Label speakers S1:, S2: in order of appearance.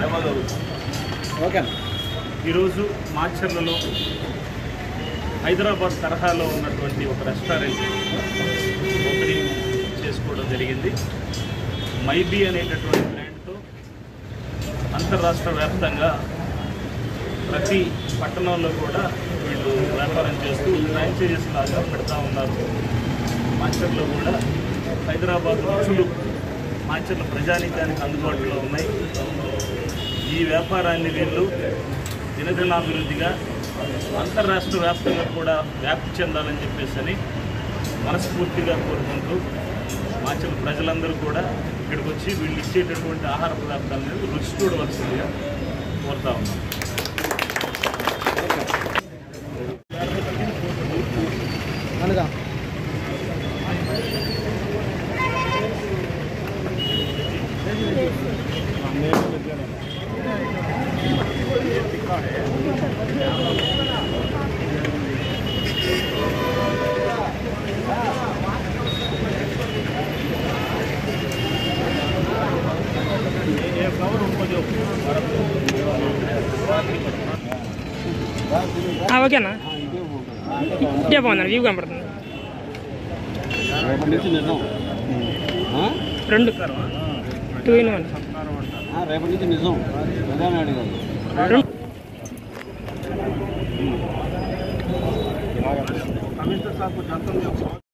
S1: సేవ జరుగుతుంది
S2: ఓకే
S3: ఈరోజు మాచర్లలో హైదరాబాద్ తరహాలో ఉన్నటువంటి ఒక రెస్టారెంట్ ఓపెనింగ్ చేసుకోవడం జరిగింది మైబీ అనేటటువంటి బ్రాండ్తో అంతర్రాష్ట్ర వ్యాప్తంగా ప్రతి పట్టణంలో కూడా వీళ్ళు వ్యాపారం చేస్తూ ఫ్రాంచైజీస్ లాగా పెడతా ఉన్నారు మాచర్లో కూడా హైదరాబాద్ రుచులు మాచర్ల ప్రజానికానికి అందుబాటులో ఉన్నాయి ఈ వ్యాపారాన్ని వీళ్ళు దినదినాభివృద్ధిగా అంతర్రాష్ట్ర వ్యాప్తంగా కూడా వ్యాప్తి చెందాలని చెప్పేసి అని మనస్ఫూర్తిగా కోరుకుంటూ మాచల ప్రజలందరూ కూడా ఇక్కడికి వచ్చి వీళ్ళు ఇచ్చేటటువంటి ఆహార పదార్థాలను రుచి చూడవలసిందిగా కోరుతా ఉన్నాం
S2: అనగా
S4: ఆ, ఓకేనా ఇదే బాగుందండి వ్యూ కనపడుతుంది
S2: రేపటి నుంచి నిజం ఆ?
S4: రెండు టూ ఇన్ వన్
S2: ఆ, రేపటి నుంచి నిజం ప్రధాని అడిగారు
S4: రెండు
S3: కవిత సాకు జంతం